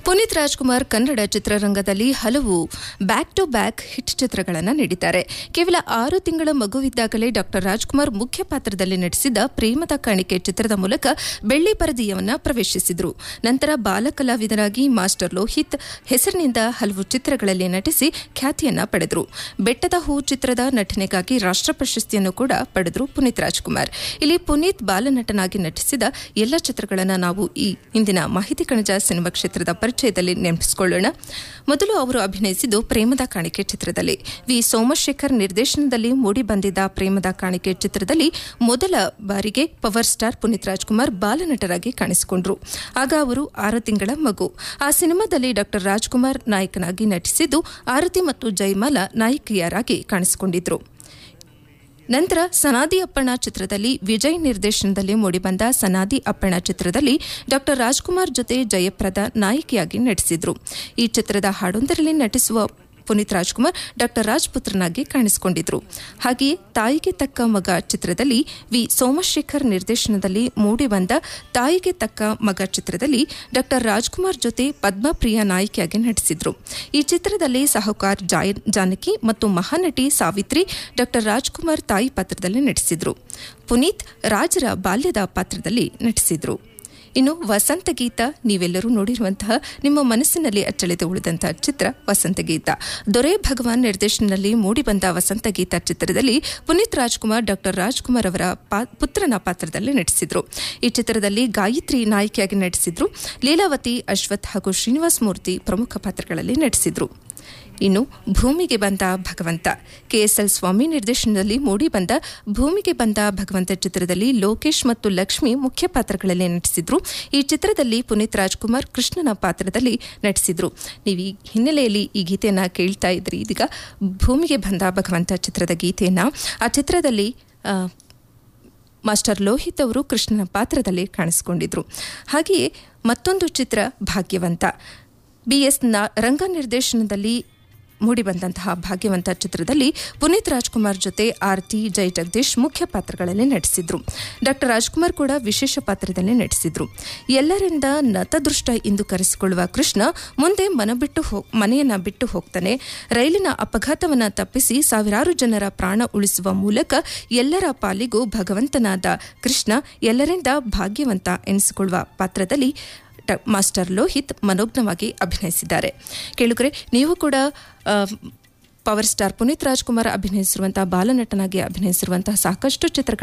ಪುನೀತ್ ರಾಜ್ಕುಮಾರ್ ಕನ್ನಡ ಚಿತ್ರರಂಗದಲ್ಲಿ ಹಲವು back to back hit ಚಿತ್ರಗಳನ್ನು ನೀಡಿದ್ದಾರೆ ಕೇವಲ ಆರು ತಿಂಗಳ ಮಗುವಿದ್ದಾಗಲೇ ಡಾಕ್ಟರ್ ರಾಜ್ಕುಮಾರ್ ಮುಖ್ಯ ಪಾತ್ರದಲ್ಲಿ ನಟಿಸಿದ ಪ್ರೇಮದ ಕಾಣಿಕೆ ಚಿತ್ರದ ಮೂಲಕ ಬೆಳ್ಳಿ ಪರದೆಯವನ್ನ ಪ್ರವೇಶಿಸಿದರು ನಂತರ ಬಾಲಕಲಾವಿದರಾಗಿ ಮಾಸ್ಟರ್ ಲೋಹಿತ್ ಹೆಸರಿನಿಂದ ಹಲವು ಚಿತ್ರಗಳಲ್ಲಿ ನಟಿಸಿ ಖ್ಯಾತಿಯನ್ನ ಪಡೆದರು ಬೆಟ್ಟದ ಹೂ ಚಿತ್ರದ ನಟನೆಗಾಗಿ ರಾಷ್ಟ್ರ ಪ್ರಶಸ್ತಿಯನ್ನು ಕೂಡ ಪಡೆದರು ಪುನೀತ್ ರಾಜ್ಕುಮಾರ್ ಇಲ್ಲಿ ಪುನೀತ್ ಬಾಲನಟನಾಗಿ ನಟಿಸಿದ ಎಲ್ಲ ಚಿತ್ರಗಳನ್ನು ನಾವು ಈ ಇಂದಿನ ಮಾಹಿತಿ ಕಣಜ ಸಿನಿಮಾ ಕ್ಷೇತ್ರದ ಪರಿಚಯದಲ್ಲಿ ನೆನಪಿಸಿಕೊಳ್ಳೋಣ ಮೊದಲು ಅವರು ಅಭಿನಯಿಸಿದ್ದು ಪ್ರೇಮದ ಕಾಣಿಕೆ ಚಿತ್ರದಲ್ಲಿ ವಿ ಸೋಮಶೇಖರ್ ನಿರ್ದೇಶನದಲ್ಲಿ ಮೂಡಿಬಂದಿದ್ದ ಪ್ರೇಮದ ಕಾಣಿಕೆ ಚಿತ್ರದಲ್ಲಿ ಮೊದಲ ಬಾರಿಗೆ ಪವರ್ ಸ್ಟಾರ್ ಪುನೀತ್ ರಾಜ್ಕುಮಾರ್ ಬಾಲನಟರಾಗಿ ಕಾಣಿಸಿಕೊಂಡರು ಆಗ ಅವರು ಆರು ತಿಂಗಳ ಮಗು ಆ ಸಿನಿಮಾದಲ್ಲಿ ಡಾಕ್ಟರ್ ರಾಜ್ಕುಮಾರ್ ನಾಯಕನಾಗಿ ನಟಿಸಿದ್ದು ಆರತಿ ಮತ್ತು ಜೈಮಾಲಾ ನಾಯಕಿಯರಾಗಿ ಕಾಣಿಸಿಕೊಂಡಿದ್ರು ನಂತರ ಸನಾದಿ ಅಪ್ಪಣ್ಣ ಚಿತ್ರದಲ್ಲಿ ವಿಜಯ್ ನಿರ್ದೇಶನದಲ್ಲಿ ಮೂಡಿಬಂದ ಸನಾದಿ ಅಪ್ಪಣ್ಣ ಚಿತ್ರದಲ್ಲಿ ಡಾಕ್ಟರ್ ರಾಜ್ಕುಮಾರ್ ಜೊತೆ ಜಯಪ್ರದ ನಾಯಕಿಯಾಗಿ ನಟಿಸಿದ್ರು ಈ ಚಿತ್ರದ ಹಾಡೊಂದರಲ್ಲಿ ನಟಿಸುವ ಪುನೀತ್ ರಾಜ್ಕುಮಾರ್ ಡಾಕ್ಟರ್ ರಾಜ್ಪುತ್ರನಾಗಿ ಕಾಣಿಸಿಕೊಂಡಿದ್ರು ಹಾಗೆಯೇ ತಾಯಿಗೆ ತಕ್ಕ ಮಗ ಚಿತ್ರದಲ್ಲಿ ವಿ ಸೋಮಶೇಖರ್ ನಿರ್ದೇಶನದಲ್ಲಿ ಮೂಡಿಬಂದ ತಾಯಿಗೆ ತಕ್ಕ ಮಗ ಚಿತ್ರದಲ್ಲಿ ಡಾಕ್ಟರ್ ರಾಜ್ಕುಮಾರ್ ಜೊತೆ ಪದ್ಮಪ್ರಿಯ ನಾಯಕಿಯಾಗಿ ನಟಿಸಿದ್ರು ಈ ಚಿತ್ರದಲ್ಲಿ ಸಾಹುಕಾರ್ ಜಾನಕಿ ಮತ್ತು ಮಹಾನಟಿ ಸಾವಿತ್ರಿ ಡಾಕ್ಟರ್ ರಾಜ್ಕುಮಾರ್ ತಾಯಿ ಪಾತ್ರದಲ್ಲಿ ನಟಿಸಿದ್ರು ಪುನೀತ್ ರಾಜರ ಬಾಲ್ಯದ ಪಾತ್ರದಲ್ಲಿ ನಟಿಸಿದ್ರು ಇನ್ನು ವಸಂತ ಗೀತ ನೀವೆಲ್ಲರೂ ನೋಡಿರುವಂತಹ ನಿಮ್ಮ ಮನಸ್ಸಿನಲ್ಲಿ ಅಚ್ಚಳಿದು ಉಳಿದಂತಹ ಚಿತ್ರ ವಸಂತ ಗೀತ ದೊರೆ ಭಗವಾನ್ ನಿರ್ದೇಶನದಲ್ಲಿ ಮೂಡಿಬಂದ ವಸಂತ ಗೀತ ಚಿತ್ರದಲ್ಲಿ ಪುನೀತ್ ರಾಜ್ಕುಮಾರ್ ಡಾಕ್ಟರ್ ರಾಜ್ಕುಮಾರ್ ಅವರ ಪುತ್ರನ ಪಾತ್ರದಲ್ಲಿ ನಟಿಸಿದ್ರು ಈ ಚಿತ್ರದಲ್ಲಿ ಗಾಯತ್ರಿ ನಾಯಕಿಯಾಗಿ ನಟಿಸಿದ್ರು ಲೀಲಾವತಿ ಅಶ್ವಥ್ ಹಾಗೂ ಶ್ರೀನಿವಾಸ್ ಮೂರ್ತಿ ಪ್ರಮುಖ ಪಾತ್ರಗಳಲ್ಲಿ ನಟಿಸಿದ್ರು ಇನ್ನು ಭೂಮಿಗೆ ಬಂದ ಭಗವಂತ ಕೆಎಸ್ಎಲ್ ಸ್ವಾಮಿ ನಿರ್ದೇಶನದಲ್ಲಿ ಮೂಡಿಬಂದ ಭೂಮಿಗೆ ಬಂದ ಭಗವಂತ ಚಿತ್ರದಲ್ಲಿ ಲೋಕೇಶ್ ಮತ್ತು ಲಕ್ಷ್ಮಿ ಮುಖ್ಯ ಪಾತ್ರಗಳಲ್ಲಿ ನಟಿಸಿದ್ರು ಈ ಚಿತ್ರದಲ್ಲಿ ಪುನೀತ್ ರಾಜ್ಕುಮಾರ್ ಕೃಷ್ಣನ ಪಾತ್ರದಲ್ಲಿ ನಟಿಸಿದ್ರು ನೀವು ಈ ಹಿನ್ನೆಲೆಯಲ್ಲಿ ಈ ಗೀತೆಯನ್ನ ಕೇಳ್ತಾ ಇದ್ರಿ ಇದೀಗ ಭೂಮಿಗೆ ಬಂದ ಭಗವಂತ ಚಿತ್ರದ ಗೀತೆಯನ್ನ ಆ ಚಿತ್ರದಲ್ಲಿ ಮಾಸ್ಟರ್ ಲೋಹಿತ್ ಅವರು ಕೃಷ್ಣನ ಪಾತ್ರದಲ್ಲಿ ಕಾಣಿಸಿಕೊಂಡಿದ್ರು ಹಾಗೆಯೇ ಮತ್ತೊಂದು ಚಿತ್ರ ಭಾಗ್ಯವಂತ ಬಿಎಸ್ ರಂಗ ನಿರ್ದೇಶನದಲ್ಲಿ ಮೂಡಿಬಂದಂತಹ ಭಾಗ್ಯವಂತ ಚಿತ್ರದಲ್ಲಿ ಪುನೀತ್ ರಾಜ್ಕುಮಾರ್ ಜೊತೆ ಆರ್ತಿ ಜೈ ಜಗದೀಶ್ ಮುಖ್ಯ ಪಾತ್ರಗಳಲ್ಲಿ ನಟಿಸಿದ್ರು ಡಾಕ್ಟರ್ ರಾಜ್ಕುಮಾರ್ ಕೂಡ ವಿಶೇಷ ಪಾತ್ರದಲ್ಲಿ ನಟಿಸಿದ್ರು ಎಲ್ಲರಿಂದ ನತದೃಷ್ಟ ಎಂದು ಕರೆಸಿಕೊಳ್ಳುವ ಕೃಷ್ಣ ಮುಂದೆ ಮನ ಬಿಟ್ಟು ಮನೆಯನ್ನ ಬಿಟ್ಟು ಹೋಗ್ತಾನೆ ರೈಲಿನ ಅಪಘಾತವನ್ನ ತಪ್ಪಿಸಿ ಸಾವಿರಾರು ಜನರ ಪ್ರಾಣ ಉಳಿಸುವ ಮೂಲಕ ಎಲ್ಲರ ಪಾಲಿಗೂ ಭಗವಂತನಾದ ಕೃಷ್ಣ ಎಲ್ಲರಿಂದ ಭಾಗ್ಯವಂತ ಎನಿಸಿಕೊಳ್ಳುವ ಪಾತ್ರದಲ್ಲಿ ಮಾಸ್ಟರ್ ಲೋಹಿತ್ ಮನೋಜ್ಞವಾಗಿ ಅಭಿನಯಿಸಿದ್ದಾರೆ ಕೇಳುಗರೆ ನೀವು ಕೂಡ ಪವರ್ ಸ್ಟಾರ್ ಪುನೀತ್ ರಾಜ್ಕುಮಾರ್ ಅಭಿನಯಿಸಿರುವಂತಹ ಬಾಲನಟನಾಗಿ ಅಭಿನಯಿಸಿರುವಂತಹ ಸಾಕಷ್ಟು ಚಿತ್ರಗಳ